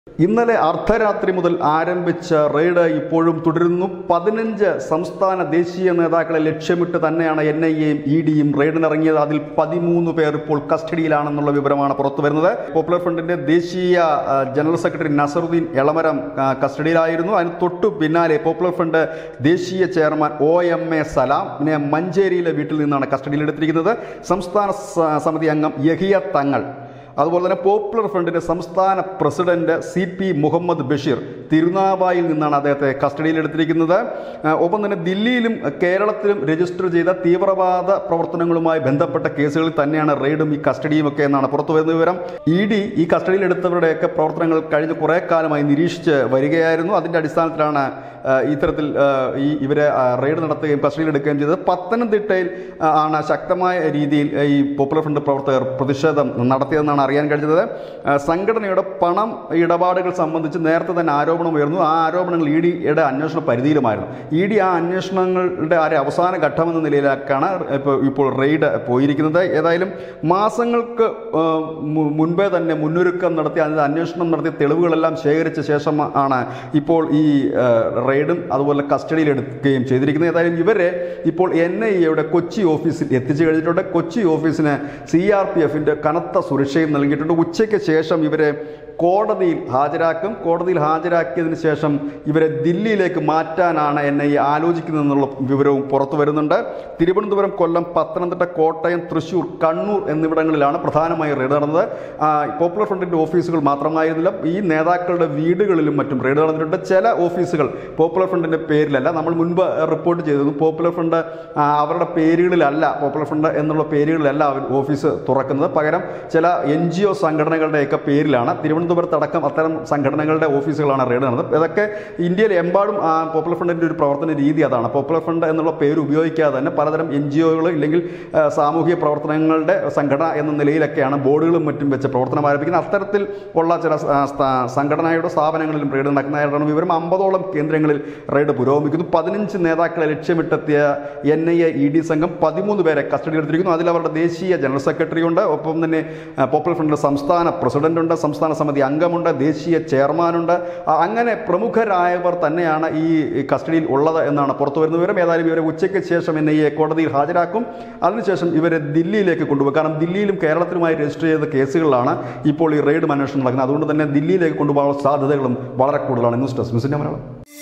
ഇന്നലെ അർദ്ധരാത്രി മുതൽ ആരംഭിച്ച റെയ്ഡ് ഇപ്പോഴും തുടരുന്നു പതിനഞ്ച് സംസ്ഥാന ദേശീയ നേതാക്കളെ ലക്ഷ്യമിട്ട് തന്നെയാണ് എൻ ഐ എയും ഇ ഡിയും റെയ്ഡിനിറങ്ങിയത് അതിൽ പതിമൂന്ന് പേർ ഇപ്പോൾ കസ്റ്റഡിയിലാണെന്നുള്ള വിവരമാണ് പുറത്തു വരുന്നത് പോപ്പുലർ ഫ്രണ്ടിന്റെ ദേശീയ ആ, ജനറൽ സെക്രട്ടറി നസറുദ്ദീൻ എളമരം ആ, കസ്റ്റഡിയിലായിരുന്നു അതിന് തൊട്ടു പിന്നാലെ പോപ്പുലർ ഫ്രണ്ട് ദേശീയ ചെയർമാൻ ഒ എം എ സലാമിനെ മഞ്ചേരിയിലെ വീട്ടിൽ നിന്നാണ് കസ്റ്റഡിയിലെടുത്തിരിക്കുന്നത് സംസ്ഥാന സ- സമിതി അംഗം യഹിയ തങ്ങൾ അതുപോലെ തന്നെ പോപ്പുലർ ഫ്രണ്ടിന്റെ സംസ്ഥാന president C P Muhammad Basheer തിരുനാവായിൽ നിന്നാണ് അദ്ദേഹത്തെ കസ്റ്റഡിയിലെടുത്തിരിക്കുന്നത് ആ, ഒപ്പം തന്നെ ദില്ലിയിലും കേരളത്തിലും രജിസ്റ്റർ ചെയ്ത തീവ്രവാദ പ്രവർത്തനങ്ങളുമായി ബന്ധപ്പെട്ട കേസുകളിൽ തന്നെയാണ് റെയ്ഡും ഈ കസ്റ്റഡിയും ഒക്കെ എന്നാണ് പുറത്തു വരുന്ന വിവരം ഇ ഡി ഈ കസ്റ്റഡിയിലെടുത്തവരുടെയൊക്കെ പ്രവർത്തനങ്ങൾ കഴിഞ്ഞ കുറേ കാലമായി നിരീക്ഷിച്ച് വരികയായിരുന്നു അതിന്റെ അടിസ്ഥാനത്തിലാണ് ആ, ഇത്തരത്തിൽ ആ, ഈ ഇവരെ ആ, റെയ്ഡ് നടത്തുകയും കസ്റ്റഡിയിലെടുക്കുകയും ചെയ്തത് പത്തനംതിട്ടയിൽ ആ, ആണ് ശക്തമായ രീതിയിൽ ആ, ഈ പോപ്പുലർ ഫ്രണ്ട് പ്രവർത്തകർ പ്രതിഷേധം നടത്തിയതെന്നാണ് അറിയാൻ കഴിഞ്ഞത് ആ, സംഘടനയുടെ പണം ഇടപാടുകൾ സംബന്ധിച്ച് നേരത്തെ തന്നെ ആരോപണം ഉയർന്നു ആ ആരോപണങ്ങൾ ഇ ഡിയുടെ അന്വേഷണ പരിധിയിലുമായിരുന്നു ഇ ഡി ആ അന്വേഷണങ്ങളുടെ ആ ഒരു അവസാന ഘട്ടമെന്ന നിലയിലേക്കാണ് ഇപ്പോൾ ഇപ്പോൾ റെയ്ഡ് പോയിരിക്കുന്നത് ഏതായാലും മാസങ്ങൾക്ക് ആ, മു- മുൻപേ തന്നെ മുന്നൊരുക്കം നടത്തി അതിന് അന്വേഷണം നടത്തിയ തെളിവുകളെല്ലാം ശേഖരിച്ച ശേഷം ആണ് ഇപ്പോൾ ഈ ആ, റെയ്ഡും അതുപോലെ കസ്റ്റഡിയിൽ എടുക്കുകയും ചെയ്തിരിക്കുന്നത് ഏതായാലും ഇവരെ ഇപ്പോൾ എൻ ഐ എയുടെ കൊച്ചി ഓഫീസിൽ എത്തിച്ചു കഴിഞ്ഞിട്ടുണ്ട് കൊച്ചി ഓഫീസിന് സി ആർ പി എഫിൻ്റെ കനത്ത സുരക്ഷയും നൽകിയിട്ടുണ്ട് ഉച്ചയ്ക്ക് ശേഷം ഇവരെ കോടതിയിൽ ഹാജരാക്കും കോടതിയിൽ ഹാജരാക്കിയതിന് ശേഷം ഇവരെ ദില്ലിയിലേക്ക് മാറ്റാനാണ് എൻ ഐ എ ആലോചിക്കുന്നതെന്നുള്ള വിവരവും പുറത്തു വരുന്നുണ്ട് തിരുവനന്തപുരം കൊല്ലം പത്തനംതിട്ട കോട്ടയം തൃശൂർ കണ്ണൂർ എന്നിവിടങ്ങളിലാണ് പ്രധാനമായും റെയ്ഡ് നടന്നത് ആ, പോപ്പുലർ ഫ്രണ്ടിൻ്റെ ഓഫീസുകൾ മാത്രമായിരുന്നില്ല ഈ നേതാക്കളുടെ വീടുകളിലും മറ്റും റെയ്ഡ് നടന്നിട്ടുണ്ട് ചില ഓഫീസുകൾ പോപ്പുലർ ഫ്രണ്ടിൻ്റെ പേരിലല്ല നമ്മൾ മുൻപ് റിപ്പോർട്ട് ചെയ്തിരുന്നു പോപ്പുലർ ഫ്രണ്ട് ആ, അവരുടെ പേരുകളിലല്ല പോപ്പുലർ ഫ്രണ്ട് എന്നുള്ള പേരുകളിലല്ല അവർ ഓഫീസ് തുറക്കുന്നത് പകരം ചില എൻ ജി ഒ സംഘടനകളുടെയൊക്കെ പേരിലാണ് തിരുവനന്തപുരത്തടക്കം അത്തരം സംഘടനകളുടെ ഓഫീസുകളാണ് റെയ്ഡ് നടന്നത് ഇതൊക്കെ ഇന്ത്യയിൽ എമ്പാടും ആ, പോപ്പുലർ ഫ്രണ്ടിൻ്റെ ഒരു പ്രവർത്തന രീതി അതാണ് പോപ്പുലർ ഫ്രണ്ട് എന്നുള്ള പേര് ഉപയോഗിക്കാതെ തന്നെ പലതരം എൻ ജി ഒകൾ ഇല്ലെങ്കിൽ ആ, സാമൂഹിക പ്രവർത്തനങ്ങളുടെ സംഘടന എന്ന നിലയിലൊക്കെയാണ് ബോർഡുകളും മറ്റും വെച്ച് പ്രവർത്തനം ആരംഭിക്കുന്നത് അത്തരത്തിൽ ഉള്ള ചില ആ, സ്ഥാ- സംഘടനയുടെ സ്ഥാപനങ്ങളിലും റെയ്ഡ് നടക്കുന്നതായിട്ടാണ് വിവരം അമ്പതോളം കേന്ദ്രങ്ങളിൽ റെയ്ഡ് പുരോഗമിക്കുന്നു പതിനഞ്ച് നേതാക്കളെ ലക്ഷ്യമിട്ടെത്തിയ N I A E D സംഘം പതിമൂന്ന് പേരെ കസ്റ്റഡിയിലെടുത്തിരിക്കുന്നു അതിൽ അവരുടെ ദേശീയ ജനറൽ സെക്രട്ടറി ഉണ്ട് ഒപ്പം തന്നെ ആ, പോപ്പുലർ ഫ്രണ്ടിന്റെ സംസ്ഥാന പ്രസിഡന്റ് ഉണ്ട് സംസ്ഥാന സമിതി അംഗമുണ്ട് ദേശീയ ചെയർമാനുണ്ട് ആ, അങ്ങനെ പ്രമുഖരായവർ തന്നെയാണ് ഈ കസ്റ്റഡിയിൽ ഉള്ളത് എന്നാണ് പുറത്തു വരുന്ന വിവരം ഏതായാലും ഇവരെ ഉച്ചയ്ക്ക് ശേഷം എൻ ഐ എ കോടതിയിൽ ഹാജരാക്കും അതിനുശേഷം ഇവരെ ദില്ലിയിലേക്ക് കൊണ്ടുപോകും കാരണം ദില്ലിയിലും കേരളത്തിലുമായി രജിസ്റ്റർ ചെയ്ത കേസുകളിലാണ് ഇപ്പോൾ ഈ റെയ്ഡ് അന്വേഷണം നടക്കുന്നത് അതുകൊണ്ട് തന്നെ ദില്ലിയിലേക്ക് കൊണ്ടുപോകാനുള്ള സാധ്യതകളും വളരെ കൂടുതലാണ് ന്യൂസ് ഡെസ്ക് ന്യൂസിൻ്റെ മലയാളം